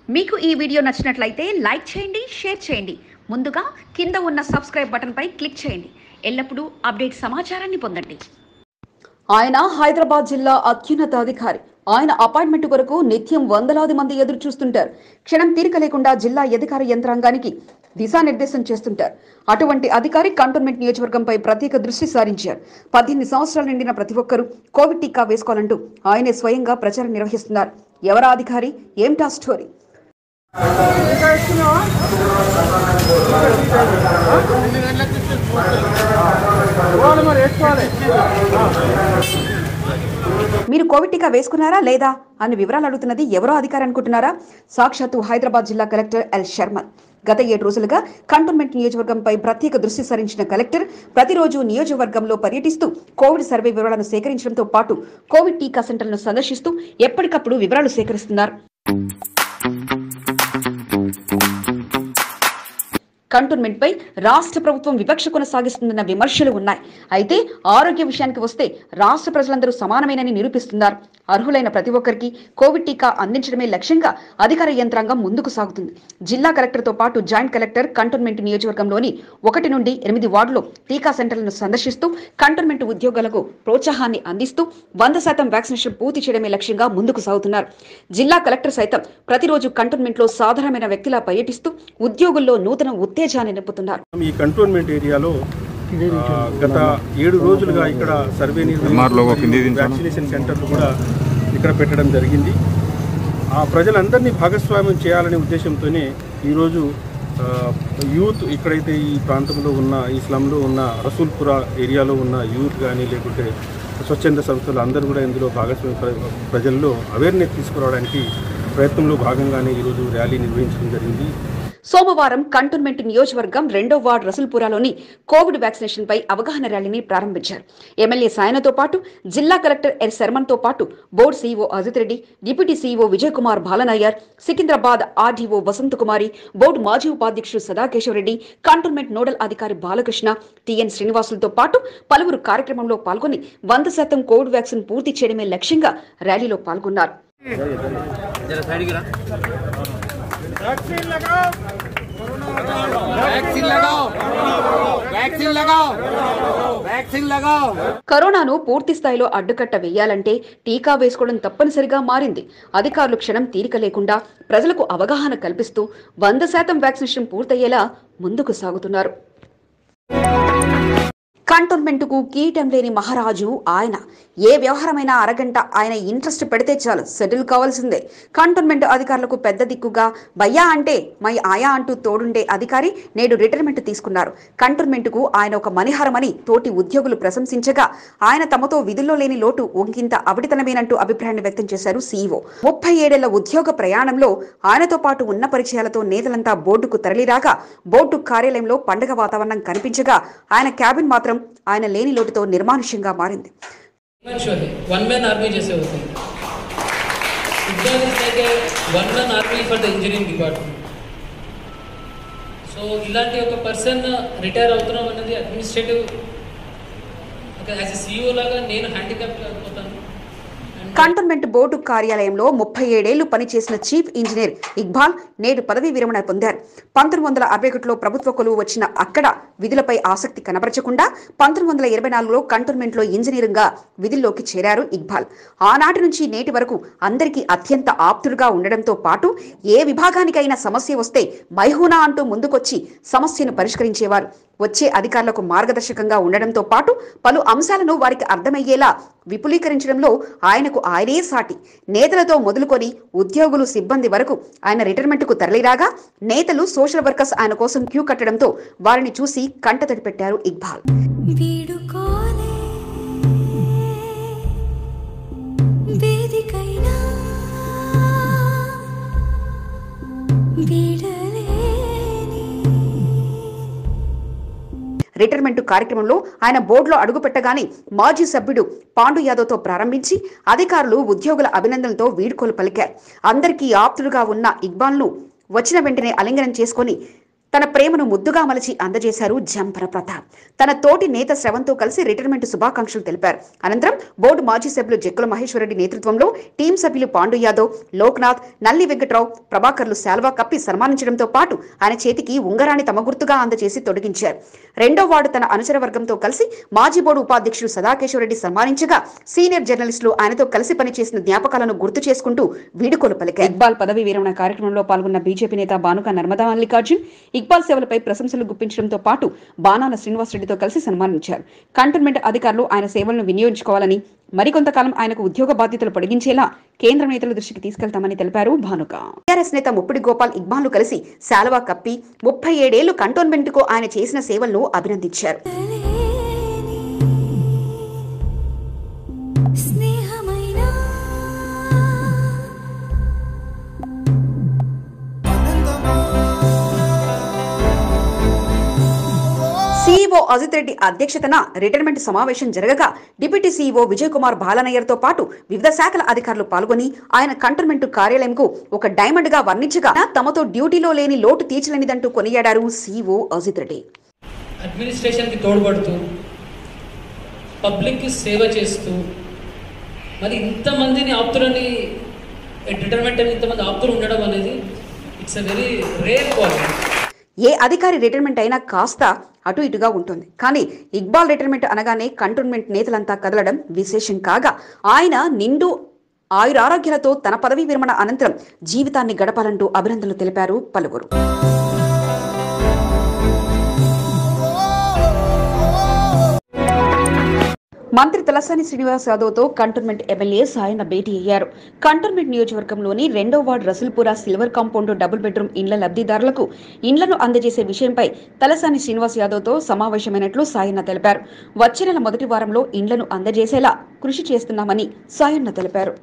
మీకు ఈ వీడియో నచ్చినట్లయితే లైక్ చేయండి షేర్ చేయండి ముందుగా కింద ఉన్న సబ్స్క్రైబ్ బటన్పై క్లిక్ చేయండి ఎల్లప్పుడూ అప్డేట్ సమాచారాన్ని పొందండి ఆయన హైదరాబాద్ జిల్లా అత్యున్నత అధికారి ఆయన అపాయింట్మెంట్ కొరకు నిత్యం వందలాది మంది ఎదురు చూస్తుంటారు క్షణం తీరిక లేకుండా జిల్లా అధికార యంత్రాంగానికి దిశానిర్దేశం చేస్తుంటారు అటువంటి అధికారి కంటోన్మెంట్ నియోజకవర్గంపై ప్రత్యేక దృష్టి సారించారు పద్దెనిమిది సంవత్సరాలు నిండిన ప్రతి ఒక్కరూ కోవిడ్ టీకా వేసుకోవాలంటూ ఆయనే స్వయంగా ప్రచారం నిర్వహిస్తున్నారు ఎవరా అధికారి ఏమిటా స్టోరీ మీరు కోవిడ్ టీకా వేసుకున్నారా లేదా అని వివరాలు అడుగుతున్నది ఎవరో అధికారి అనుకుంటున్నారా సాక్షాత్తు హైదరాబాద్ జిల్లా కలెక్టర్ ఎల్ శర్మ గత ఏడు రోజులుగా కంటోన్మెంట్ నియోజకవర్గంపై ప్రత్యేక దృష్టి సారించిన కలెక్టర్ ప్రతిరోజు నియోజకవర్గంలో పర్యటిస్తూ కోవిడ్ సర్వే వివరాలను సేకరించడంతో పాటు కోవిడ్ టీకా సెంటర్లను సందర్శిస్తూ ఎప్పటికప్పుడు వివరాలు సేకరిస్తున్నారు కంటోన్మెంట్ పై రాష్ట్ర ప్రభుత్వం వివక్ష కొనసాగిస్తుందన్న విమర్శలు ఉన్నాయి అయితే ఆరోగ్య విషయానికి వస్తే రాష్ట్ర ప్రజలందరూ సమానమేనని నిరూపిస్తున్నారు అర్హులైన ప్రతి ఒక్కరికి కోవిడ్ టీకా అందించడమే లక్ష్యంగా అధికార యంత్రాంగం ముందుకు సాగుతుంది జిల్లా కలెక్టర్తో పాటు జాయింట్ కలెక్టర్ కంటోన్మెంట్ నియోజకవర్గంలోని ఒకటి నుండి ఎనిమిది వార్డులో టీకా సెంటర్లను సందర్శిస్తూ కంటోన్మెంట్ ఉద్యోగులకు ప్రోత్సాహాన్ని అందిస్తూ వంద శాతం వ్యాక్సినేషన్ పూర్తి చేయడమే లక్ష్యంగా ముందుకు సాగుతున్నారు జిల్లా కలెక్టర్ సైతం ప్రతిరోజు కంటోన్మెంట్లో సాధారణమైన వ్యక్తిలా పర్యటిస్తూ ఉద్యోగుల్లో నూతన ఉత్తేజాన్ని నింపుతున్నారు ఈ కంటోన్మెంట్ ఏరియాలో ఆ, గత ఏడు రోజులుగా ఇక్కడ సర్వే MR లోగో కిందికి దించాను. వ్యాక్సినేషన్ సెంటర్లు కూడా ఇక్కడ పెట్టడం జరిగింది ఆ ప్రజలందరినీ భాగస్వామ్యం చేయాలనే ఉద్దేశంతోనే ఈరోజు ఆ, యూత్ ఇక్కడైతే ఈ ప్రాంతంలో ఉన్న ఈ స్లమ్లో ఉన్న రసూల్పుర ఏరియాలో ఉన్న యూత్ కానీ లేకుంటే స్వచ్ఛంద సంస్థలు అందరూ కూడా ఇందులో భాగస్వామ్య ప్ర- ప్రజల్లో అవేర్నెస్ తీసుకురావడానికి ప్రయత్నంలో భాగంగానే ఈరోజు ర్యాలీ నిర్వహించడం జరిగింది సోమవారం కంటోన్మెంట్ నియోజకవర్గం రెండో వార్డు రసూల్పురాలోని కోవిడ్ వ్యాక్సినేషన్ పై అవగాహన ర్యాలీని ప్రారంభించారు ఎమ్మెల్యే సాయనతో పాటు జిల్లా కలెక్టర్ ఎర్ శర్మన్ తో పాటు board CEO Ajit Reddy deputy CEO Vijay Kumar Balanayar Secunderabad RDO Vasanth Kumari board మాజీ ఉపాధ్యక్షుడు సదాకేశవరెడ్డి కంటోన్మెంట్ నోడల్ అధికారి బాలకృష్ణ టిఎన్ శ్రీనివాసులతో పాటు పలువురు కార్యక్రమంలో పాల్గొని వంద శాతం కోవిడ్ వ్యాక్సిన్ పూర్తి చేయడమే లక్ష్యంగా ర్యాలీలో పాల్గొన్నారు वैक्सीन लगाओ वैक्सीन लगाओ वैक्सीन लगाओ కరోనాను పూర్తి స్థాయిలో అడ్డుకట్ట వేయాలంటే టీకా వేసుకోవడం తప్పనిసరిగా మారింది అధికారులు క్షణం తీరిక లేకుండా ప్రజలకు అవగాహన కల్పిస్తూ వంద శాతం వ్యాక్సినేషన్ పూర్తయ్యేలా ముందుకు సాగుతున్నారు కంటోన్మెంట్కు కీటం లేని మహారాజు ఆయన ఏ వ్యవహారమైనా అరగంట ఆయన ఇంట్రెస్ట్ పెడితే చాలు సెటిల్ కావాల్సిందే కంటోన్మెంట్ అధికారులకు పెద్ద దిక్కుగా భయ్యా అంటే మై ఆయా అంటూ తోడుండే అధికారి నేడు రిటైర్మెంట్ తీసుకున్నారు కంటోన్మెంట్కు ఆయన ఒక మణిహారమని తోటి ఉద్యోగులు ప్రశంసించగా ఆయన తమతో విధుల్లో లేని లోటు ఒంకింత అవిటితనమేనంటూ అభిప్రాయాన్ని వ్యక్తం చేశారు సీఈఓ ముప్పై ఏడేళ్ల ఉద్యోగ ప్రయాణంలో ఆయనతో పాటు ఉన్న పరిచయాలతో నేతలంతా బోర్డుకు తరలిరాగా బోర్డు కార్యాలయంలో పండగ వాతావరణం కనిపించగా ఆయన క్యాబిన్ మాత్రం ఆయన లేని లోటుతో నిర్మానుష్యంగా మారింది श्योर है वन मैन आर्मी जैसे होते हैं उद्यान is like a one man army for the engineering department so ఇలాంటి ఒక పర్సన్ రిటైర్ అవుతున్నాం అనేది అడ్మినిస్ట్రేటివ్ ఒక యాజ్ ఎ సీఈఓ లాగా నేను హ్యాండిక్యాప్ అయిపోతాను కంటోన్మెంట్ బోర్డు కార్యాలయంలో ముప్పై ఏడేళ్లు పనిచేసిన చీఫ్ ఇంజనీర్ ఇక్బాల్ నేడు పదవీ విరమణ పొందారు పంతొమ్మిది వందల అరవై ఒకటిలో ప్రభుత్వ కొలువు వచ్చిన అక్కడ విధులపై ఆసక్తి కనబరచకుండా పంతొమ్మిది వందల ఇరవై నాలుగులో కంటోన్మెంట్లో ఇంజనీరింగ్గా విధుల్లోకి చేరారు ఇక్బాల్ ఆనాటి నుంచి నేటి వరకు అందరికీ అత్యంత ఆప్తుడుగా ఉండడంతో పాటు ఏ విభాగానికైనా సమస్య వస్తే మైహూనా అంటూ ముందుకొచ్చి సమస్యను పరిష్కరించేవారు వచ్చే అధికారులకు మార్గదర్శకంగా ఉండడంతో పాటు పలు అంశాలను వారికి అర్థమయ్యేలా విపులీకరించడంలో ఆయనకు ఆయనే సాటి నేతలతో మొదలుకొని ఉద్యోగులు సిబ్బంది వరకు ఆయన రిటైర్మెంట్కు తరలిరాగా నేతలు సోషల్ వర్కర్స్ ఆయన కోసం క్యూ కట్టడంతో వారిని చూసి కంటతడి పెట్టారు ఇక్బాల్ వీడుకోలే వేదికైనా వీడలేని రిటైర్మెంట్ కార్యక్రమంలో ఆయన బోర్డులో అడుగుపెట్టగానే మాజీ సభ్యుడు పాండు యాదవ్తో ప్రారంభించి అధికారులు ఉద్యోగుల అభినందనలతో వీడ్కోలు పలికారు అందరికీ ఆప్తుడుగా ఉన్న ఇక్బాల్ను వచ్చిన వెంటనే అలింగనం చేసుకొని తన ప్రేమను ముద్దుగా మలచి అందజేశారు జంపర ప్రతాప్ తన తోటి నేత శ్రవంతో కలిసి రిటైర్మెంట్ శుభాకాంక్షలు తెలిపారు అనంతరం బోర్డు మాజీ సభ్యులు జక్కుల మహేశ్వరరెడ్డి నేతృత్వంలో టీం సభ్యులు పాండు యాదవ్ లోక్నాథ్ నల్లి వెంకట్రావు ప్రభాకర్లు శాల్వా కప్పి సన్మానించడంతో పాటు ఆయన చేతికి ఉంగరాన్ని తమ గుర్తుగా అందజేసి తొడిగించారు రెండో వార్డు తన అనుచర వర్గంతో కలిసి మాజీ బోర్డు ఉపాధ్యక్షుడు సదాకేశ్వరరెడ్డి సన్మానించగా సీనియర్ జర్నలిస్టులు ఆయనతో కలిసి పనిచేసిన జ్ఞాపకాలను గుర్తు చేసుకుంటూ వీడుకోలు పలికారు ఇక్బాల్ పదవి విరమణ కార్యక్రమంలో పాల్గొన్న బీజేపీ నేత బానుక నర్మదా మల్లికార్జున్ ఇక్బాల్ సేవలపై ప్రశంసలు గుప్పించడంతో పాటు బాణాల శ్రీనివాసరెడ్డితో కలిసి సన్మానించారు కంటోన్మెంట్ అధికారులు ఆయన సేవలను వినియోగించుకోవాలని మరికొంతకాలం ఆయనకు ఉద్యోగ బాధ్యతలు పొడిగించేలా కేంద్ర నేతల దృష్టికి తీసుకెళ్తామని తెలిపారు భానుక టీఆర్ఎస్ నేత ముప్పిడి గోపాల్ ఇక్బాల్ను కలిసి శాలవా కప్పి ముప్పై ఏడేళ్లు కంటోన్మెంట్ కు ఆయన చేసిన సేవలను అభినందించారు స్నేహమైనా సీఈఓ అజిత్ రెడ్డి అధ్యక్షతన రిటైర్మెంట్ సమావేశం జరగగా డిప్యూటీ సీఈఓ విజయ్ కుమార్ బాలనయ్యర్తో పాటు వివిధ శాఖల అధికారులు పాల్గొని ఆయన కంటోన్మెంట్ కార్యాలయంకు ఒక డైమండ్ గా వర్ణించగా తమతో డ్యూటీలో లేని లోటు తీర్చలేనిదంటూ కొనియాడారు సీఈఓ అజిత్ రెడ్డి అడ్మినిస్ట్రేషన్కి తోడ్పడుతూ పబ్లిక్కి సేవ చేస్తూ మరి ఇంతమందిని ఆప్తులని డిటర్మెంట్ ఇంతమంది ఆప్తులు ఉండడం అనేది it's a very rare quality ఏ అధికారి రిటైర్మెంట్ అయినా కాస్త అటు ఇటుగా ఉంటుంది కానీ ఇక్బాల్ రిటైర్మెంట్ అనగానే కంటోన్మెంట్ నేతలంతా కదలడం విశేషం కాగా ఆయన నిండు ఆయురారోగ్యాలతో తన పదవీ విరమణ అనంతరం జీవితాన్ని గడపాలంటూ అభినందనలు తెలిపారు పలువురు మంత్రి తలసాని శ్రీనివాస్ యాదవ్తో కంటోన్మెంట్ ఎమ్మెల్యే సాయన్న భేటీ అయ్యారు కంటోన్మెంట్ నియోజకవర్గంలోని రెండో ward Rasulpura silver compound double bedroom ఇండ్ల లబ్ధిదారులకు ఇండ్లను అందజేసే విషయంపై తలసాని శ్రీనివాస్ యాదవ్తో సమావేశమైనట్లు సాయన్న తెలిపారు వచ్చే నెల మొదటి వారంలో ఇండ్లను అందజేసేలా కృషి చేస్తున్నామని సాయన్న తెలిపారు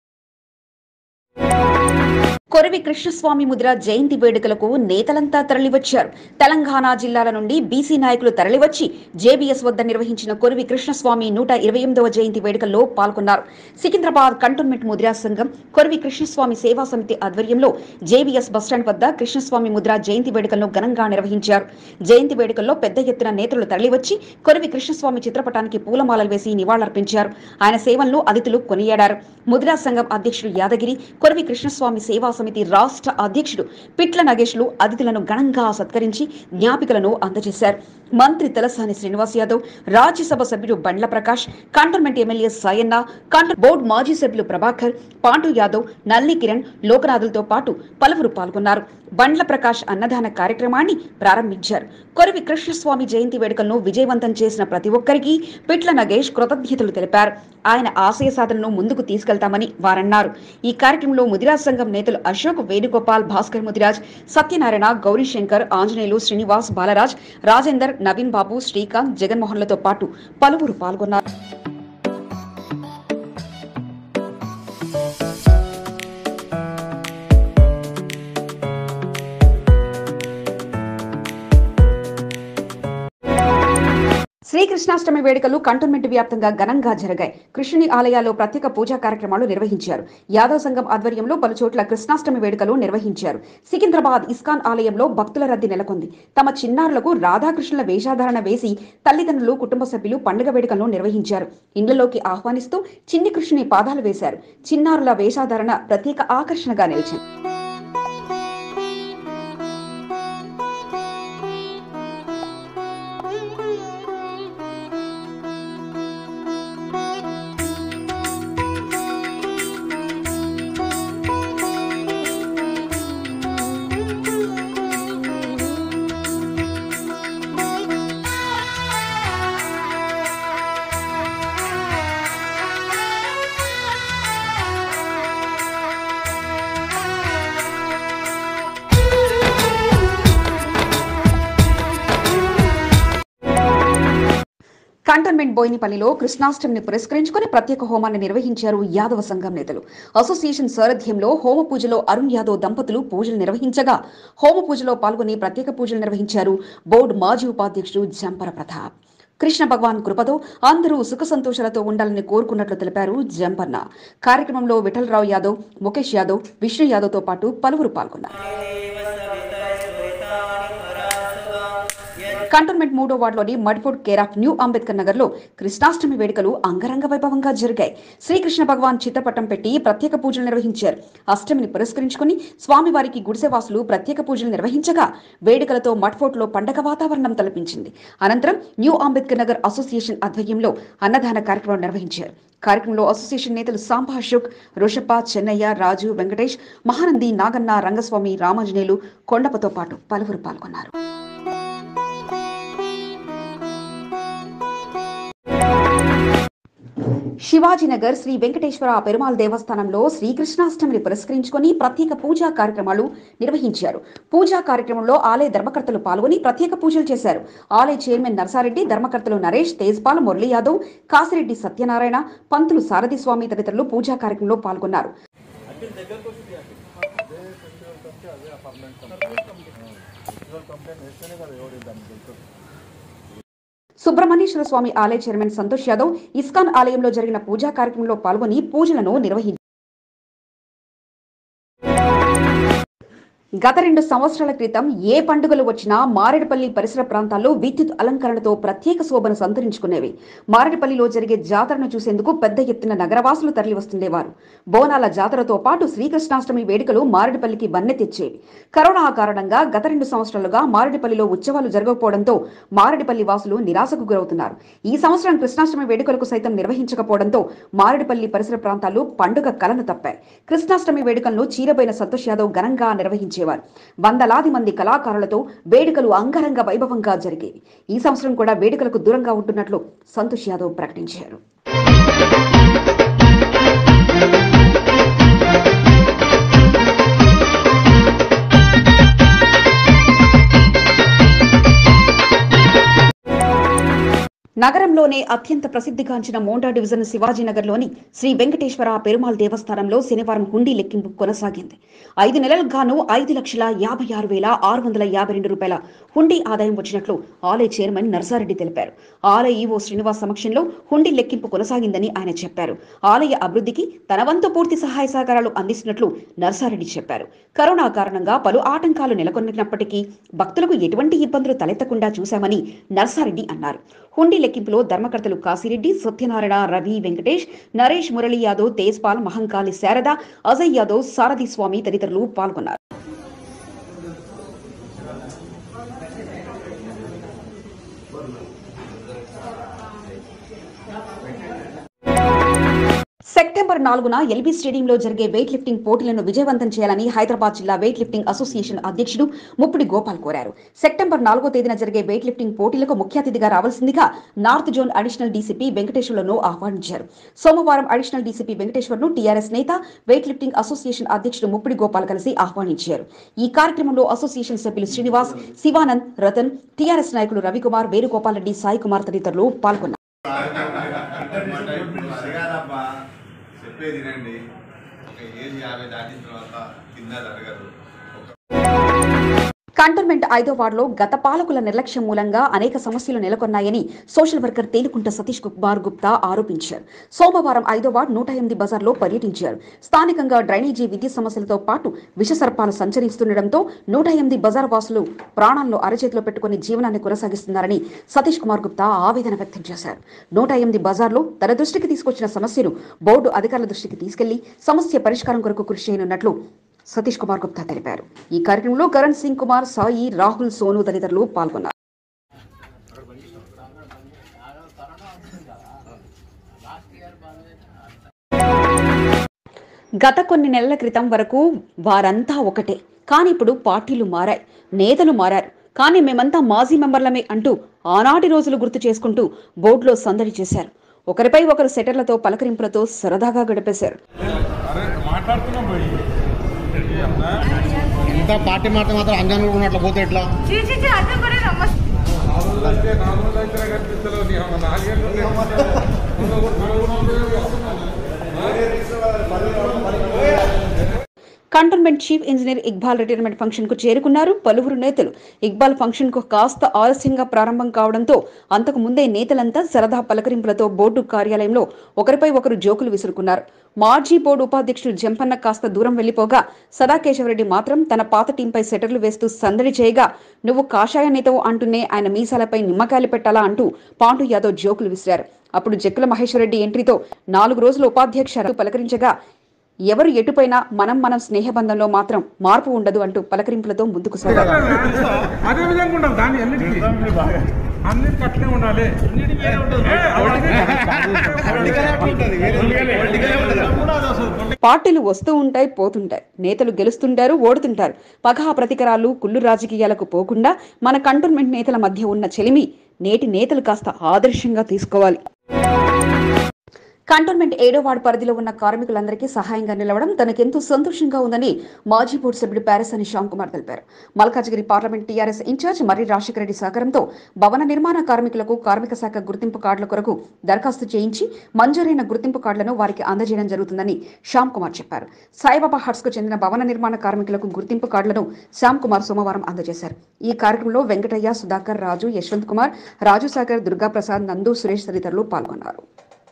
కొరవి కృష్ణస్వామి ముద్ర జయంతి వేడుకలకు నేతలంతా తరలివచ్చారు తెలంగాణ జిల్లాల నుండి బీసీ నాయకులు తరలివచ్చి జేబీఎస్ వద్ద నిర్వహించిన కొరవి కృష్ణస్వామి నూట ఇరవై ఎనిమిదవ జయంతి వేడుకల్లో పాల్గొన్నారు సికింద్రాబాద్ కంటోన్మెంట్ ముద్రా సంఘం కొరవి కృష్ణస్వామి సేవా సమితి ఆధ్వర్యంలో జేబీఎస్ బస్టాండ్ వద్ద కృష్ణస్వామి ముద్ర జయంతి వేడుకలను ఘనంగా నిర్వహించారు జయంతి వేడుకల్లో పెద్ద ఎత్తున నేతలు తరలివచ్చి కొరవి కృష్ణస్వామి చిత్రపటానికి పూలమాలలు వేసి నివాళులర్పించారు ఆయన సేవలను అతిథులు కొనియాడారు ముద్రా సంఘం అధ్యక్షుడు యాదగిరి కొరవి కృష్ణస్వామి సేవా సమితి రాష్ట్ర అధ్యక్షుడు పిట్ల నగేష్లు అతిథులను ఘనంగా సత్కరించి జ్ఞాపికలను అందజేశారు మంత్రి Talasani Srinivas Yadav Rajya Sabha Bandla Prakash cantonment MLA Sayanna canton board మాజీ సభ్యులు ప్రభాకర్ పాండు యాదవ్ నల్లి కిరణ్ లోకనాథులతో పాటు పలువురు పాల్గొన్నారు బండ్ల ప్రకాష్ అన్నదాన కార్యక్రమాన్ని ప్రారంభించారు కొరవి కృష్ణస్వామి జయంతి వేడుకలను విజయవంతం చేసిన ప్రతి ఒక్కరికి పిట్ల నగేష్ కృతజ్ఞతలు తెలిపారు ఆయన ఆశయ సాధనను ముందుకు తీసుకెళ్తామని వారన్నారు ఈ కార్యక్రమంలో ముదిరాజ్ సంఘం నేతలు అశోక్ వేణుగోపాల్ భాస్కర్ ముదిరాజ్ సత్యనారాయణ గౌరీశంకర్ ఆంజనేయులు శ్రీనివాస్ బాలరాజ్ రాజేందర్ నవీన్ బాబు శ్రీకాంత్ జగన్మోహన్లతో పాటు పలువురు పాల్గొన్నారు శ్రీకృష్ణాష్టమి వేడుకలు కంటోన్మెంట్ వ్యాప్తంగా ఘనంగా జరిగాయి కృష్ణుని ఆలయాల్లో ప్రత్యేక పూజా కార్యక్రమాలు నిర్వహించారు యాదవ్ సంఘం ఆధ్వర్యంలో పలు చోట్ల కృష్ణాష్టమి వేడుకలు నిర్వహించారు సికింద్రాబాద్ ఇస్కాన్ ఆలయంలో భక్తుల రద్దీ నెలకొంది తమ చిన్నారులకు రాధాకృష్ణుల వేషాధారణ వేసి తల్లిదండ్రులు కుటుంబ సభ్యులు పండుగ వేడుకలను నిర్వహించారు ఇండ్లలోకి ఆహ్వానిస్తూ చిన్ని కృష్ణుని పాదాలు వేశారు చిన్నారుల వేషాధారణ ప్రత్యేక ఆకర్షణగా నిలిచింది కంటోన్మెంట్ బోయినపల్లిలో కృష్ణాష్టమిని పురస్కరించుకుని ప్రత్యేక హోమాన్ని నిర్వహించారు యాదవ సంఘం నేతలు అసోసియేషన్ సారథ్యంలో హోమ పూజలో అరుణ్ యాదవ్ దంపతులు పూజలు నిర్వహించగా హోమ పూజలో పాల్గొని ప్రత్యేక పూజలు నిర్వహించారు బోర్డు మాజీ ఉపాధ్యక్షుడు జంపర ప్రతాప్ కృష్ణ భగవాన్ కృపతో అందరూ సుఖ సంతోషాలతో ఉండాలని కోరుకున్నట్లు తెలిపారు జంపన్న కార్యక్రమంలో విఠలరావు యాదవ్ ముఖేష్ యాదవ్ విష్ణు యాదవ్తో పాటు పలువురు పాల్గొన్నారు కంటోన్మెంట్ మూడో వార్డులోని Mudfort care of new Ambedkar Nagar లో కృష్ణాష్టమి వేడుకలు అంగరంగ వైభవంగా జరిగాయి శ్రీకృష్ణ భగవాన్ చిత్రపటం పెట్టి ప్రత్యేక పూజలు నిర్వహించారు అష్టమిని పురస్కరించుకుని స్వామివారికి గుడిసెవాసులు ప్రత్యేక పూజలు నిర్వహించగా వేడుకలతో మడ్ఫోర్ట్ లో పండగ వాతావరణం తలపించింది అనంతరం న్యూ అంబేద్కర్ నగర్ అసోసియేషన్ ఆధ్వర్యంలో అన్నదాన కార్యక్రమం నిర్వహించారు కార్యక్రమంలో అసోసియేషన్ నేతలు సాంబా అశోక్ రోషప్ప చెన్నయ్య రాజు వెంకటేష్ మహానంది నాగన్న రంగస్వామి రామాంజనేయులు కొండపతో పాటు పలువురు పాల్గొన్నారు శివాజీనగర్ శ్రీ వెంకటేశ్వర పెరుమాళ్ దేవస్థానంలో శ్రీకృష్ణాష్టమిని పురస్కరించుకొని ప్రత్యేక పూజా కార్యక్రమాలు నిర్వహించారు పూజా కార్యక్రమంలో ఆలయ ధర్మకర్తలు పాల్గొని ప్రత్యేక పూజలు చేశారు ఆలయ చైర్మన్ నర్సారెడ్డి ధర్మకర్తలు నరేష్ తేజ్పాల్ మురళీ యాదవ్ కాసిరెడ్డి సత్యనారాయణ పంతులు సారథి స్వామి తదితరులు పూజా కార్యక్రమంలో పాల్గొన్నారు సుబ్రహ్మణ్యేశ్వర స్వామి ఆలయ చైర్మన్ సంతోష్ యాదవ్ ఇస్కాన్ ఆలయంలో జరిగిన పూజా కార్యక్రమంలో పాల్గొని పూజలను నిర్వహించారు గత రెండు సంవత్సరాల క్రితం ఏ పండుగలు వచ్చినా మారేడుపల్లి పరిసర ప్రాంతాల్లో విద్యుత్ అలంకరణతో ప్రత్యేక శోభను సంతరించుకునేవి మారేడుపల్లిలో జరిగే జాతరను చూసేందుకు పెద్ద ఎత్తున నగరవాసులు తరలివస్తుండేవారు బోనాల జాతరతో పాటు శ్రీకృష్ణాష్టమి వేడుకలు మారేడుపల్లికి వన్నె తెచ్చేవి కరోనా కారణంగా గత రెండు సంవత్సరాలుగా మారేడుపల్లిలో ఉత్సవాలు జరగకపోవడంతో మారేడుపల్లి వాసులు నిరాశకు గురవుతున్నారు ఈ సంవత్సరం కృష్ణాష్టమి వేడుకలకు సైతం నిర్వహించకపోవడంతో మారేడుపల్లి పరిసర ప్రాంతాలు పండుగ కలను తప్పాయి కృష్ణాష్టమి వేడుకలను చీరబైన సంతోష్ యాదవ్ ఘనంగా నిర్వహించేవారు వందలాది మంది కళాకారులతో వేడుకలు అంగరంగ వైభవంగా జరిగేవి ఈ సంవత్సరం కూడా వేడుకలకు దూరంగా ఉంటున్నట్లు సంతోష్ యాదవ్ ప్రకటించారు నగరంలోనే అత్యంత ప్రసిద్ధిగాంచిన మోండా డివిజన్ శివాజీనగర్లోని శ్రీ వెంకటేశ్వర పెరుమాళ్ దేవస్థానంలో శనివారం హుండీ లెక్కింపు కొనసాగింది ఐదు నెలలకు గాను ఐదు లక్షల యాభై ఆరు వేల ఆరు వందల యాభై రెండు రూపాయల హుండీ ఆదాయం వచ్చినట్లు ఆలయ చైర్మన్ నర్సారెడ్డి తెలిపారు ఆలయ ఈవో శ్రీనివాస్ సమక్షంలో హుండీ లెక్కింపు కొనసాగిందని ఆయన చెప్పారు ఆలయ అభివృద్ధికి తన వంతు పూర్తి సహాయ సహకారాలు అందిస్తున్నట్లు నర్సారెడ్డి చెప్పారు కరోనా కారణంగా పలు ఆటంకాలు నెలకొన్నప్పటికీ భక్తులకు ఎటువంటి ఇబ్బందులు తలెత్తకుండా చూశామని నర్సారెడ్డి అన్నారు హుండీ లెక్కింపులో ధర్మకర్తలు కాశీరెడ్డి సత్యనారాయణ రవి వెంకటేష్ నరేష్ మురళీ యాదవ్ తేజ్పాల్ మహంకాళి శారద అజయ్ యాదవ్ సారథి స్వామి తదితరులు పాల్గొన్నారు సెప్టెంబర్ నాలుగున ఎల్బీ స్టేడియంలో జరిగే వెయిట్ లిఫ్టింగ్ పోటీలను విజయవంతం చేయాలని హైదరాబాద్ జిల్లా వెయిట్ లిఫ్టింగ్ అసోసియేషన్ అధ్యక్షుడు ముప్పిడి గోపాల్ కోరారు సెప్టెంబర్ నాలుగో తేదీన జరిగే వెయిట్ లిఫ్టింగ్ పోటీలకు ముఖ్య అతిథిగా రావాల్సిందిగా నార్త్ జోన్ అడిషనల్ డీసీపీ వెంకటేశ్వర్లను ఆహ్వానించారు సోమవారం అడిషనల్ డీసీపీ వెంకటేశ్వర్ను టీఆర్ఎస్ నేత వెయిట్ లిఫ్టింగ్ అసోసియేషన్ అధ్యక్షుడు ముప్పిడి గోపాల్ కలిసి ఆహ్వానించారు ఈ కార్యక్రమంలో అసోసియేషన్ సభ్యులు శ్రీనివాస్ శివానంద్ రతన్ టీఆర్ఎస్ నాయకులు రవికుమార్ వేణుగోపాల్ రెడ్డి సాయి కుమార్ తదితరులు పాల్గొన్నారు ఇప్పుడు అడగాలబ్బా చెప్పేది వినండి ఒక ఏజ్ యాభై దాటిన తర్వాత కింద అడగరు కంటోన్మెంట్ ఐదో వార్డులో గత పాలకుల నిర్లక్ష్యం మూలంగా అనేక సమస్యలు నెలకొన్నాయని సోషల్ వర్కర్ తేలుకుంట సతీష్ కుమార్ గుప్తా ఆరోపించారు సోమవారం ఐదో వార్డు నూట ఎనిమిది బజార్లో పర్యటించారు స్థానికంగా డ్రైనేజీ విద్యుత్ సమస్యలతో పాటు విషసర్పాలు సంచరిస్తుండటంతో నూట ఎనిమిది బజార్ వాసులు ప్రాణాలను అరచేతిలో పెట్టుకుని జీవనాన్ని కొనసాగిస్తున్నారని సతీష్ కుమార్ గుప్తా ఆవేదన వ్యక్తం చేశారు నూట ఎనిమిది బజార్లో తన దృష్టికి తీసుకొచ్చిన సమస్యను బోర్డు అధికారుల దృష్టికి తీసుకెళ్లి సమస్య పరిష్కారం కొరకు కృషి చేయనున్నట్లు సతీష్ కుమార్ గుప్తా తెలిపారు ఈ కార్యక్రమంలో కరణ్ సింగ్ కుమార్ సాయి రాహుల్ సోను తదితరులు పాల్గొన్నారు గత కొన్ని నెలల క్రితం వరకు వారంతా ఒకటే కానీ ఇప్పుడు పార్టీలు మారాయి నేతలు మారారు కానీ మేమంతా మాజీ మెంబర్లమే అంటూ ఆనాటి రోజులు గుర్తు చేసుకుంటూ బోర్డులో సందడి చేశారు ఒకరిపై ఒకరు సెటర్లతో పలకరింపులతో సరదాగా గడిపేశారు ఇంత పార్టీ మాట మాత్రం అంజన్ కూడా ఉన్నట్లు పోతే ఎట్లా cantonment chief engineer Iqbal retirement function కు చేరుకున్నారు పలువురు నేతలు ఇక్బాల్ ఫంక్షన్ కు కాస్త ఆలస్యంగా ప్రారంభం కావడంతో అంతకు ముందే నేతలంతా సరదా పలకరింపులతో బోర్డు కార్యాలయంలో ఒకరిపై ఒకరు జోకులు విసురుకున్నారు మాజీ బోర్డు ఉపాధ్యక్షుడు జంపన్న కాస్త దూరం వెళ్లిపోగా సదాకేశవరెడ్డి మాత్రం తన పాత టీంపై సెటర్లు వేస్తూ సందడి చేయగా నువ్వు కాషాయ నేతవు అంటూనే ఆయన మీసాలపై నిమ్మకాయలు పెట్టాలా అంటూ పాండు యాదవ్ జోకులు విసిరారు అప్పుడు జక్కుల మహేశ్వరరెడ్డి ఎంట్రీతో నాలుగు రోజులు ఉపాధ్యక్ష పలకరించగా ఎవరు ఎటుపోయినా మనం మనం స్నేహబంధంలో మాత్రం మార్పు ఉండదు అంటూ పలకరింపులతో ముందుకు సాగారు అదే విధంగా ఉండాలి దాన్ని అన్నిటికీ అన్నిటికీ అట్లే ఉండాలి ఏ, అవన్నీ- పార్టీలు వస్తూ ఉంటాయి పోతుంటాయి నేతలు గెలుస్తుంటారు ఓడుతుంటారు పగహ ప్రతికరాలు కుళ్ళు రాజకీయాలకు పోకుండా మన కంటోన్మెంట్ నేతల మధ్య ఉన్న చెలిమి నేటి నేతలు కాస్త ఆదర్శంగా తీసుకోవాలి కంటోన్మెంట్ ఏడో వార్డు పరిధిలో ఉన్న కార్మికులందరికీ సహాయంగా నిలవడం తనకెంతో సంతోషంగా ఉందని మాజీ బోర్డు సభ్యుడు ప్యారసాని శ్యామ్ కుమార్ తెలిపారు Malkajgiri parliament TRS incharge Marri Rajasekhara Reddy సహకారంతో భవన నిర్మాణ కార్మికులకు కార్మిక శాఖ గుర్తింపు కార్డుల కొరకు దరఖాస్తు చేయించి మంజూరైన గుర్తింపు కార్డులను వారికి అందజేయడం జరుగుతుందని శ్యామ్ కుమార్ చెప్పారు సాయిబాబా హట్స్ కు చెందిన భవన నిర్మాణ కార్మికులకు గుర్తింపు కార్డులను శ్యామ్ కుమార్ సోమవారం అందజేశారు ఈ కార్యక్రమంలో వెంకటయ్య సుధాకర్ రాజు యశ్వంత్ కుమార్ రాజు సాగర్ దుర్గాప్రసాద్ నందు సురేష్ తదితరులు పాల్గొన్నారు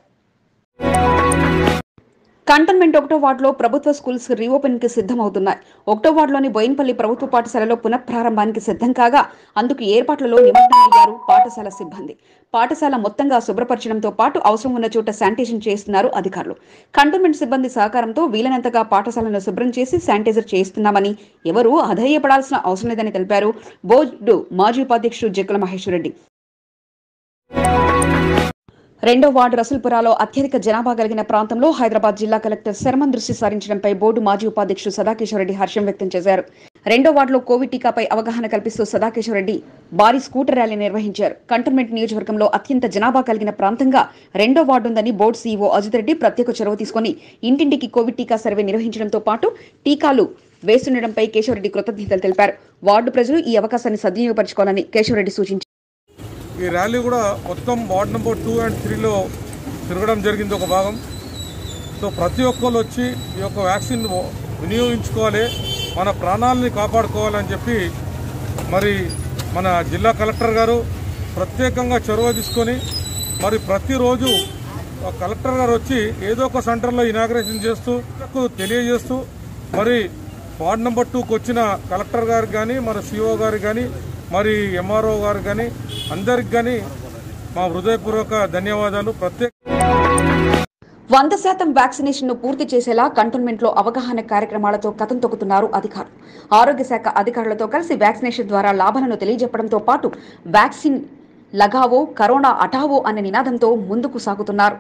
కంటోన్మెంట్ ఒకటో వార్డులో ప్రభుత్వ స్కూల్స్ రీఓపెన్ కి సిద్ధమవుతున్నాయి ఒకటో వార్డులోని బోయిన్పల్లి ప్రభుత్వ పాఠశాలలో పునఃప్రారంభానికి సిద్ధం కాగా అందుకు ఏర్పాట్లలో నిమగ్నమయ్యారు పాఠశాల సిబ్బంది పాఠశాల మొత్తంగా శుభ్రపరచడంతో పాటు అవసరం ఉన్న చోట శానిటైజేషన్ చేస్తున్నారు అధికారులు కంటోన్మెంట్ సిబ్బంది సహకారంతో వీలైనంతగా పాఠశాలను శుభ్రం చేసి శానిటైజర్ చేస్తున్నామని ఎవరూ అధైర్యపడాల్సిన అవసరం లేదని తెలిపారు బోర్డు మాజీ ఉపాధ్యక్షుడు జక్కుల మహేశ్వరరెడ్డి రెండో వార్డు రసూల్పురాలో అత్యధిక జనాభా కలిగిన ప్రాంతంలో హైదరాబాద్ జిల్లా కలెక్టర్ శర్మన్ దృష్టి సారించడంపై బోర్డు మాజీ ఉపాధ్యక్షుడు సదాకేశ్వరరెడ్డి హర్షం వ్యక్తం చేశారు రెండో వార్డులో కోవిడ్ టీకాపై అవగాహన కల్పిస్తూ సదాకేశ్వరరెడ్డి భారీ స్కూటర్ ర్యాలీ నిర్వహించారు కంటోన్మెంట్ నియోజకవర్గంలో అత్యంత జనాభా కలిగిన ప్రాంతంగా రెండో వార్డు ఉందని బోర్డు సీఈఓ అజిత్ రెడ్డి ప్రత్యేక చొరవ తీసుకుని ఇంటింటికి కోవిడ్ టీకా సర్వే నిర్వహించడంతో పాటు టీకాలు వేస్తుండడంపై కేశవరెడ్డి కృతజ్ఞతలు తెలిపారు వార్డు ప్రజలు ఈ అవకాశాన్ని సద్వినియోగపరచుకోవాలని కేశవరెడ్డి సూచించారు ఈ ర్యాలీ కూడా మొత్తం వార్డ్ నెంబర్ టూ అండ్ త్రీలో తిరగడం జరిగింది ఒక భాగం సో ప్రతి ఒక్కరు వచ్చి ఈ యొక్క వ్యాక్సిన్ వినియోగించుకోవాలి మన ప్రాణాలని కాపాడుకోవాలని చెప్పి మరి మన జిల్లా కలెక్టర్ గారు ప్రత్యేకంగా చొరవ తీసుకొని మరి ప్రతిరోజు ఆ కలెక్టర్ గారు వచ్చి ఏదో ఒక సెంటర్లో ఇనాగ్రేషన్ చేస్తూ తెలియజేస్తూ మరి వార్డ్ నెంబర్ టూకి వచ్చిన కలెక్టర్ గారికి కానీ మన సిఓ గారికి కానీ మరి ఎంఆర్ఓ గారికి కానీ అందరికి కానీ మా హృదయపూర్వక ధన్యవాదాలు ప్రత్యేక వంద శాతం వ్యాక్సినేషన్ ను పూర్తి చేసేలా కంటోన్మెంట్ లో అవగాహన కార్యక్రమాలతో కథం తొక్కుతున్నారు అధికారులు ఆరోగ్య శాఖ అధికారులతో కలిసి వ్యాక్సినేషన్ ద్వారా లాభాలను తెలియజెప్పడంతో పాటు వ్యాక్సిన్ లగావో కరోనా అటావో అనే నినాదంతో ముందుకు సాగుతున్నారు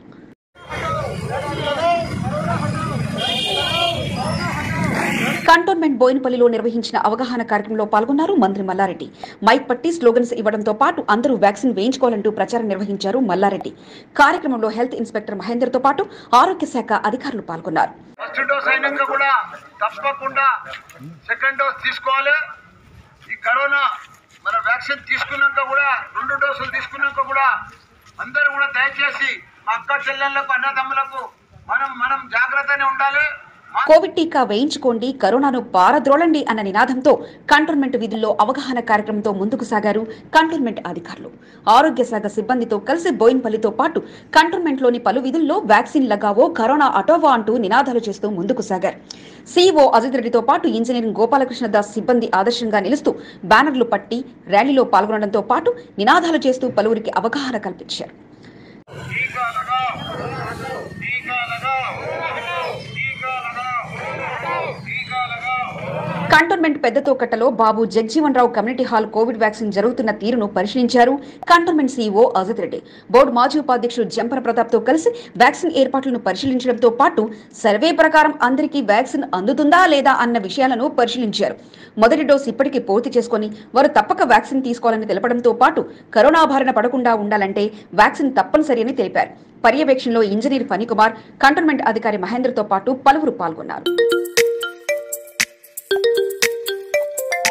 కంటోన్మెంట్ బోయినపల్లిలో నిర్వహించిన అవగాహన కార్యక్రమంలో పాల్గొన్నారు మంత్రి మల్లారెడ్డి మైక్ పట్టి స్లోగన్స్ ఇవ్వడంతో పాటు అందరూ వ్యాక్సిన్ వేయించుకోవాలంటూ ప్రచారం నిర్వహించారు మల్లారెడ్డి కార్యక్రమంలో హెల్త్ ఇన్స్పెక్టర్ మహేందర్తో పాటు ఆరోగ్య శాఖ అధికారులు పాల్గొన్నారు ఫస్ట్ డోస్ అయినాక కూడా తప్పకుండా సెకండ్ డోస్ తీసుకోవాలి ఈ కరోనా మన వ్యాక్సిన్ తీసుకున్నాక కూడా రెండు డోసులు తీసుకున్నాక కూడా అందరూ కూడా దయచేసి మా అక్క చెల్లెళ్ళకు అన్నదమ్ములకు మనం మనం జాగ్రత్తనే ఉండాలి మా- కోవిడ్ టీకా వేయించుకోండి కరోనాను పారద్రోలండి అన్న నినాదంతో కంటోన్మెంట్ విధుల్లో అవగాహన కార్యక్రమంతో ముందుకు సాగారు కంటోన్మెంట్ అధికారులు ఆరోగ్య శాఖ సిబ్బందితో కలిసి బోయిన్పల్లితో పాటు కంటోన్మెంట్లోని పలు విధుల్లో వ్యాక్సిన్ లగావో కరోనా అటోవా అంటూ నినాదాలు చేస్తూ ముందుకు సాగారు సీఈఓ అజిత్ రెడ్డితో పాటు ఇంజనీరింగ్ గోపాలకృష్ణ దాస్ సిబ్బంది ఆదర్శంగా నిలుస్తూ బ్యానర్లు పట్టి ర్యాలీలో పాల్గొనడంతో పాటు నినాదాలు చేస్తూ పలువురికి అవగాహన కల్పించారు టీకా लगाओ టీకా लगाओ టీకా लगाओ టీకా लगाओ కంటోన్మెంట్ పెద్దతోకట్టలో Babu Jagjivan Rao community hall Covid vaccine జరుగుతున్న తీరును పరిశీలించారు cantonment CEO Ajit Reddy board మాజీ ఉపాధ్యక్షుడు జంపర ప్రతాప్ తో కలిసి వ్యాక్సిన్ ఏర్పాట్లను పరిశీలించడంతో పాటు సర్వే ప్రకారం అందరికీ వ్యాక్సిన్ అందుతుందా లేదా అన్న విషయాలను పరిశీలించారు మొదటి డోస్ ఇప్పటికీ పూర్తి చేసుకొని వారు తప్పక వ్యాక్సిన్ తీసుకోవాలని తెలపడంతో పాటు కరోనా బారిన పడకుండా ఉండాలంటే వ్యాక్సిన్ తప్పనిసరి అని తెలిపారు పర్యవేక్షణలో ఇంజనీర్ ఫణికుమార్ కంటోన్మెంట్ అధికారి మహేంద్రతో పాటు పలువురు పాల్గొన్నారు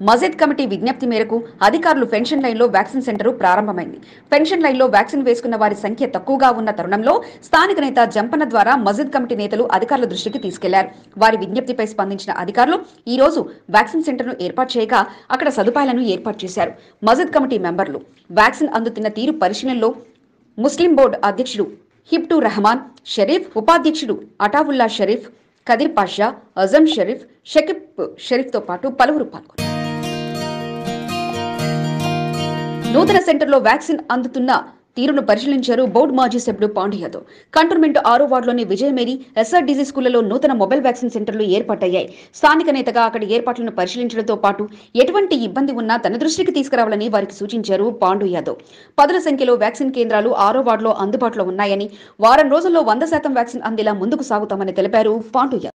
మజిద్ కమిటీ విజ్ఞప్తి మేరకు అధికారులు పెన్షన్ లైన్లో వ్యాక్సిన్ సెంటర్ ప్రారంభమైంది పెన్షన్ లైన్లో వ్యాక్సిన్ వేసుకున్న వారి సంఖ్య తక్కువగా ఉన్న తరుణంలో స్థానిక నేత జంపన్న ద్వారా మజిద్ కమిటీ నేతలు అధికారుల దృష్టికి తీసుకెళ్లారు వారి విజ్ఞప్తిపై స్పందించిన అధికారులు ఈ రోజు వ్యాక్సిన్ సెంటర్ను ఏర్పాటు చేయగా అక్కడ సదుపాయాలను ఏర్పాటు చేశారు మజిద్ కమిటీ మెంబర్లు వ్యాక్సిన్ అందుతున్న తీరు పరిశీలనలో ముస్లిం బోర్డు అధ్యక్షుడు హిబ్టు రెహమాన్ షరీఫ్ ఉపాధ్యక్షుడు అటావుల్లా షరీఫ్ కదిర్ పాషా అజం షరీఫ్ షకిబ్ షరీఫ్తో పాటు పలువురు పాల్గొన్నారు నూతన సెంటర్లో వ్యాక్సిన్ అందుతున్న తీరును పరిశీలించారు బోర్డు మాజీ సభ్యుడు పాండు యాదవ్ కంటోన్మెంట్ ఆరో వార్డులోని విజయమేరి ఎస్ఆర్డీసీ స్కూళ్లలో నూతన మొబైల్ వ్యాక్సిన్ సెంటర్లు ఏర్పాటయ్యాయి స్థానిక నేతగా అక్కడి ఏర్పాట్లను పరిశీలించడంతో పాటు ఎటువంటి ఇబ్బంది ఉన్నా తన దృష్టికి తీసుకురావాలని వారికి సూచించారు పాండు యాదవ్ పదుల సంఖ్యలో వ్యాక్సిన్ కేంద్రాలు ఆరో వార్డులో అందుబాటులో ఉన్నాయని వారం రోజుల్లో వంద శాతం వ్యాక్సిన్ అందేలా ముందుకు సాగుతామని తెలిపారు పాండు యాదవ్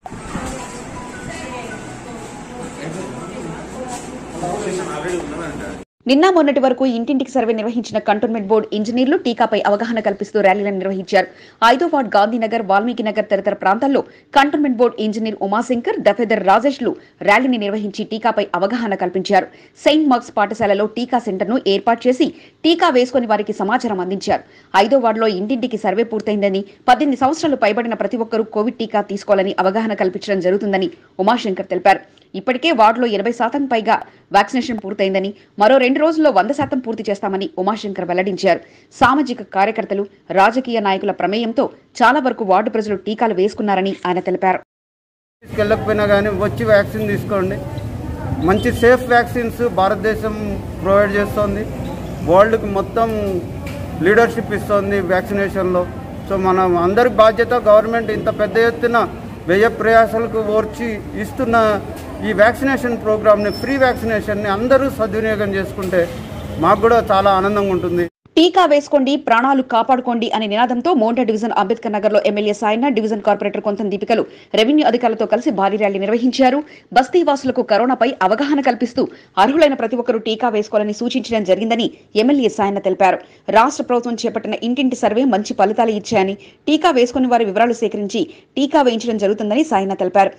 నిన్న మొన్నటి వరకు ఇంటింటికి సర్వే నిర్వహించిన కంటోన్మెంట్ బోర్డు ఇంజనీర్లు టీకాపై అవగాహన కల్పిస్తూ ర్యాలీలను నిర్వహించారు ఐదో వార్డు గాంధీనగర్ వాల్మీకి నగర్ తదితర ప్రాంతాల్లో కంటోన్మెంట్ బోర్డు ఇంజనీర్ ఉమాశంకర్ దఫేదర్ రాజేష్లు ర్యాలీని నిర్వహించి టీకాపై అవగాహన కల్పించారు సెయింట్ మార్క్స్ పాఠశాలలో టీకా సెంటర్ను ఏర్పాటు చేసి టీకా వేసుకుని వారికి సమాచారం అందించారు ఐదో వార్డులో ఇంటింటికి సర్వే పూర్తయిందని పద్దెనిమిది సంవత్సరాలు పైబడిన ప్రతి ఒక్కరూ కోవిడ్ టీకా తీసుకోవాలని అవగాహన కల్పించడం జరుగుతుందని ఉమాశంకర్ తెలిపారు ఇప్పటికే వార్డులో ఎనభై శాతం పైగా వ్యాక్సినేషన్ పూర్తయిందని మరో రెండు రోజుల్లో వంద శాతం పూర్తి చేస్తామని ఉమాశంకర్ వెల్లడించారు సామాజిక కార్యకర్తలు రాజకీయ నాయకుల ప్రమేయంతో చాలా వరకు వార్డు ప్రజలు టీకాలు వేసుకున్నారని ఆయన తెలిపారు తీసుకెళ్ళకపోయినా కానీ వచ్చి వ్యాక్సిన్ తీసుకోండి మంచి సేఫ్ వ్యాక్సిన్స్ భారతదేశం ప్రొవైడ్ చేస్తుంది వరల్డ్కి మొత్తం లీడర్షిప్ ఇస్తుంది వ్యాక్సినేషన్లో సో మనం అందరి బాధ్యత గవర్నమెంట్ ఇంత పెద్ద ఎత్తున వ్యయ ప్రయాసాలకు ఓర్చి ఇస్తున్న ఈ వ్యాక్సినేషన్ ప్రోగ్రామ్ని ఫ్రీ వ్యాక్సినేషన్ని అందరూ సద్వినియోగం చేసుకుంటే మాకు కూడా చాలా ఆనందంగా ఉంటుంది టీకా వేసుకోండి ప్రాణాలు కాపాడుకోండి అనే నినాదంతో మోండా డివిజన్ అంబేద్కర్ నగర్ లో MLA Sayanna division corporator Kontam దీపికలు రెవెన్యూ అధికారులతో కలిసి భారీ ర్యాలీ నిర్వహించారు బస్తీ వాసులకు కరోనాపై అవగాహన కల్పిస్తూ అర్హులైన ప్రతి ఒక్కరూ టీకా వేసుకోవాలని సూచించడం జరిగిందని ఎమ్మెల్యే సాయన్న తెలిపారు రాష్ట్ర ప్రభుత్వం చేపట్టిన ఇంటింటి సర్వే మంచి ఫలితాలు ఇచ్చాయని టీకా వేసుకుని వారి వివరాలు సేకరించి టీకా వేయించడం జరుగుతుందని సాయన్న తెలిపారు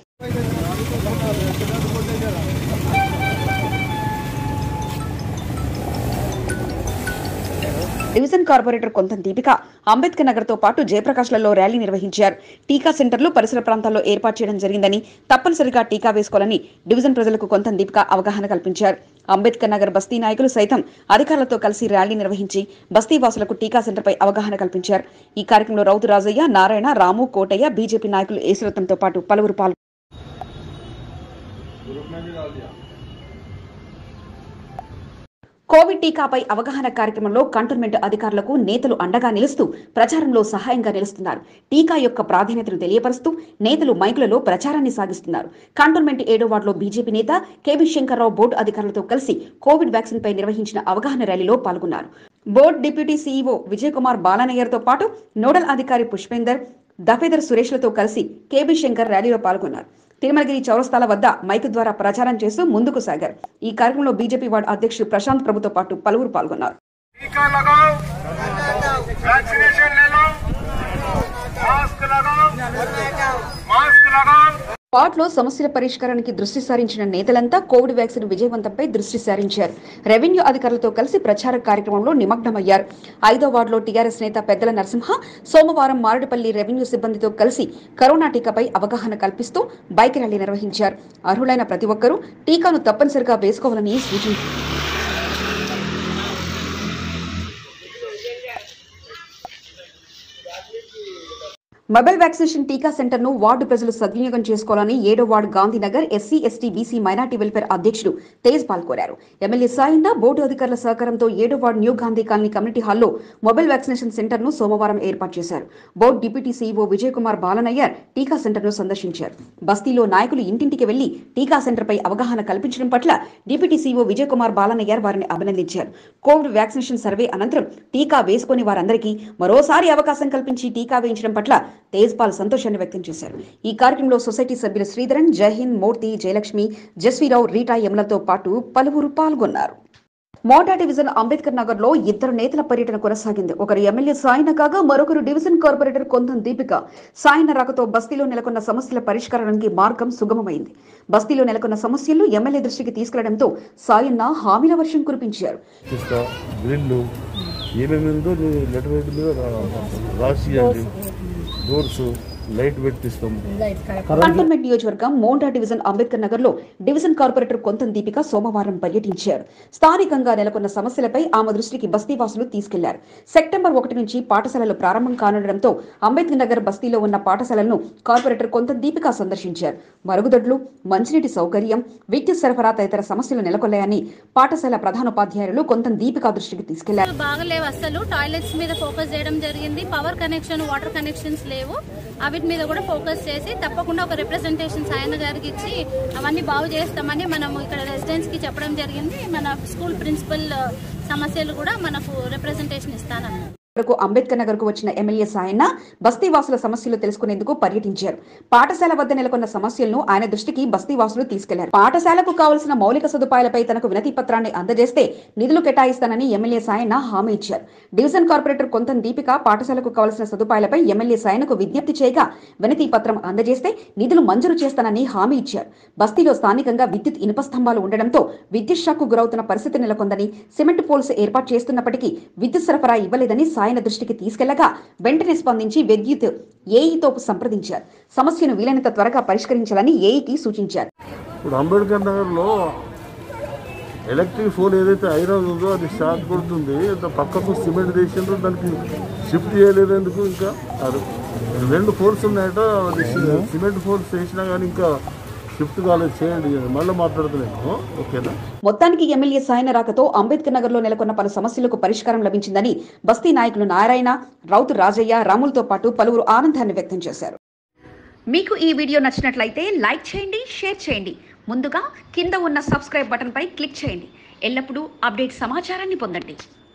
డివిజన్ కార్పొరేటర్ కొంతం దీపిక అంబేద్కర్ నగర్ తో పాటు జయప్రకాష్లలో ర్యాలీ నిర్వహించారు టీకా సెంటర్లు పరిసర ప్రాంతాల్లో ఏర్పాటు చేయడం జరిగిందని తప్పనిసరిగా టీకా వేసుకోవాలని డివిజన్ ప్రజలకు కొంతం దీపిక అవగాహన కల్పించారు అంబేద్కర్ నగర్ బస్తీ నాయకులు సైతం అధికారులతో కలిసి ర్యాలీ నిర్వహించి బస్తీ వాసులకు టీకా సెంటర్పై అవగాహన కల్పించారు ఈ కార్యక్రమంలో రౌతు రాజయ్య నారాయణ రాము కోటయ్య బీజేపీ నాయకులు ఈశ్వరత్నంతో పాటు పలువురు పాల్గొన్నారు కోవిడ్ టీకాపై అవగాహన కార్యక్రమంలో కంటోన్మెంట్ అధికారులకు నేతలు అండగా నిలుస్తూ ప్రచారంలో సహాయంగా నిలుస్తున్నారు టీకా యొక్క ప్రాధాన్యతను తెలియపరుస్తూ నేతలు మైకులలో ప్రచారాన్ని సాగిస్తున్నారు కంటోన్మెంట్ ఏడో వార్డులో బీజేపీ నేత కేవీ శంకర్రావు బోర్డు అధికారులతో కలిసి కోవిడ్ వ్యాక్సిన్ పై నిర్వహించిన అవగాహన ర్యాలీలో పాల్గొన్నారు board deputy CEO Vijay Kumar బాలానయ్యర్తో పాటు నోడల్ అధికారి పుష్పేందర్ దఫేదర్ సురేష్లతో కలిసి కేబీ శంకర్ ర్యాలీలో పాల్గొన్నారు తిరుమలగిరి చౌరస్తాల వద్ద మైకు ద్వారా ప్రచారం చేస్తూ ముందుకు సాగారు ఈ కార్యక్రమంలో బీజేపీ వార్డు అధ్యక్షుడు ప్రశాంత్ ప్రభుతో పాటు పలువురు పాల్గొన్నారు टीका लगाओ वैक्सीनेशन ले लो मास्क लगाओ मास्क लगाओ వార్డులో సమస్యల పరిష్కారానికి దృష్టి సారించిన నేతలంతా కోవిడ్ వ్యాక్సిన్ విజయవంతంపై దృష్టి సారించారు రెవెన్యూ అధికారులతో కలిసి ప్రచార కార్యక్రమంలో నిమగ్నమయ్యారు ఐదో వార్డులో టీఆర్ఎస్ నేత పెద్దల నరసింహ సోమవారం మారడుపల్లి రెవెన్యూ సిబ్బందితో కలిసి కరోనా టీకాపై అవగాహన కల్పిస్తూ బైక్ ర్యాలీ నిర్వహించారు అర్హులైన ప్రతి ఒక్కరూ టీకాను తప్పనిసరిగా వేసుకోవాలని సూచించారు మొబైల్ వ్యాక్సినేషన్ టీకా సెంటర్ ను వార్డు ప్రజలు సద్వినియోగం చేసుకోవాలని ఏడో ward Gandhinagar SC ST BC minority welfare అధ్యక్షుడు తేజ్ పాల్ కోరారు ఎమ్మెల్యే సాయిందా బోర్డు అధికారుల సహకారంతో ఏడో ward new Gandhi colony community హాల్లో మొబైల్ వ్యాక్సినేషన్ సెంటర్ ను సోమవారం ఏర్పాటు చేశారు board deputy CEO Vijay Kumar Balanayyar టీకా సెంటర్ ను సందర్శించారు బస్తీలో నాయకులు ఇంటింటికి వెళ్లి టీకా సెంటర్ పై అవగాహన కల్పించడం పట్ల డిప్యూటీ సీఈఓ విజయ్ కుమార్ బాలనయ్యర్ వారిని అభినందించారు కోవిడ్ వ్యాక్సినేషన్ సర్వే అనంతరం టీకా వేసుకుని వారందరికీ మరోసారి అవకాశం కల్పించి టీకా వేయించడం పట్ల తేజ్పాల్ సంతోషాన్ని వ్యక్తం చేశారు ఈ కార్యక్రమంలో సొసైటీ సభ్యులు శ్రీధరన్ జయహింద్ మూర్తి జయలక్ష్మి జస్వీరావు రీటా యములతో పాటు పలువురు పాల్గొన్నారు మోటా డివిజన్ అంబేద్కర్ నగర్ లో ఇద్దరు నేతల పర్యటన కొనసాగింది ఒకరు ఎమ్మెల్యే సాయన కాగా మరొకరు డివిజన్ కార్పొరేటర్ కొంతం దీపిక సాయన రాకతో బస్తీలో నెలకొన్న సమస్యల పరిష్కారానికి మార్గం సుగమమైంది బస్తీలో నెలకొన్న సమస్యలు ఎమ్మెల్యే దృష్టికి తీసుకెళ్లడంతో సాయన్న హామీల వర్షం కురిపించారు ఇస్తా గ్రిల్లు ఏమేమి ఉందో నేను లెటర్ హెడ్ మీద రా- రాసియండి డోర్స్ లైట్ పెట్టిస్తాం కంటోన్మెంట్ నియోజకవర్గం మోండా డివిజన్ అంబేద్కర్ నగర్ లో డివిజన్ కార్పొరేటర్ కొంతం దీపిక సోమవారం పర్యటించారు స్థానికంగా నెలకొన్న సమస్యలపై ఆమె దృష్టికి బస్తీవాసులు తీసుకెళ్లారు సెప్టెంబర్ ఒకటి నుంచి పాఠశాలలు ప్రారంభం కానుండటంతో అంబేద్కర్ నగర్ బస్తీలో ఉన్న పాఠశాలలను కార్పొరేటర్ కొంత దీపిక సందర్శించారు మరుగుదొడ్లు మంచినీటి సౌకర్యం విద్యుత్ సరఫరా తదితర సమస్యలు నెలకొల్లాయని పాఠశాల ప్రధానోపాధ్యాయులు కొంత దీపిక దృష్టికి తీసుకెళ్లారు బాగలేవు అసలు టాయిలెట్స్ మీద ఫోకస్ చేయడం జరిగింది పవర్ కనెక్షన్ వాటర్ కనెక్షన్స్ లేవు అవిటి మీద కూడా ఫోకస్ చేసి తప్పకుండా ఒక రిప్రజెంటేషన్ సాయన్న గారికి ఇచ్చి అవన్నీ బాగు చేస్తామని మనం ఇక్కడ రెసిడెంట్స్ కి చెప్పడం జరిగింది మన స్కూల్ ప్రిన్సిపల్ సమస్యలు కూడా మనకు రిప్రజెంటేషన్ ఇస్తానన్నారు వరకు అంబేద్కర్ నగర్ కు వచ్చిన ఎమ్మెల్యే సాయన్న బస్తీవాసుల సమస్యలు తెలుసుకునేందుకు పర్యటించారు పాఠశాల వద్ద నెలకొన్న సమస్యలను ఆయన దృష్టికి బస్తీవాసులు తీసుకెళ్లారు పాఠశాలకు కావలసిన మౌలిక సదుపాయాలపై తనకు వినతి పత్రాన్ని అందజేస్తే నిధులు కేటాయిస్తానని ఎమ్మెల్యే సాయన్న హామీ ఇచ్చారు డివిజన్ కార్పొరేటర్ కొంతం దీపిక పాఠశాలకు కావలసిన సదుపాయాలపై ఎమ్మెల్యే సాయనకు విజ్ఞప్తి చేయగా వినతి పత్రం అందజేస్తే నిధులు మంజూరు చేస్తానని హామీ ఇచ్చారు బస్తీలో స్థానికంగా విద్యుత్ ఇనుప స్తంభాలు ఉండడంతో విద్యుత్ షాక్కు గురవుతున్న పరిస్థితి నెలకొందని సిమెంట్ పోల్స్ ఏర్పాటు చేస్తున్నప్పటికీ విద్యుత్ సరఫరా ఇవ్వలేదని సాయన దృష్టికి తీసుకెళ్లగా వెంటనే స్పందించి విద్యుత్ ఏఈతో సంప్రదించారు సమస్యను వీలైనంత త్వరగా పరిష్కరించాలని ఏఈకి సూచించారు ఇప్పుడు అంబేద్కర్ నగర్లో ఎలక్ట్రిక్ ఫోన్ ఏదైతే ఐరన్ ఉందో అది షార్ట్ కొడుతుంది అంత పక్కకు సిమెంట్ తీసిండ్రు దానికి షిఫ్ట్ చేయలేదు ఎందుకు ఇంకా అది రెండు ఫోర్స్ ఉన్నాయట అది సి- సిమెంట్ ఫోర్స్ వేసినా కానీ ఇంకా షిఫ్ట్ కాలేదు చేయండి మళ్ళీ మాట్లాడుతున్నాను ఓకేనా మొత్తానికి ఎమ్మెల్యే సాయన రాకతో అంబేద్కర్ నగర్ లో నెలకొన్న పలు సమస్యలకు పరిష్కారం లభించిందని బస్తీ నాయకులు నారాయణ రౌతు రాజయ్య రాములతో పాటు పలువురు ఆనందాన్ని వ్యక్తం చేశారు మీకు ఈ వీడియో నచ్చినట్లయితే లైక్ చేయండి షేర్ చేయండి ముందుగా కింద ఉన్న సబ్స్క్రైబ్ బటన్పై క్లిక్ చేయండి ఎల్లప్పుడూ అప్డేట్ సమాచారాన్ని పొందండి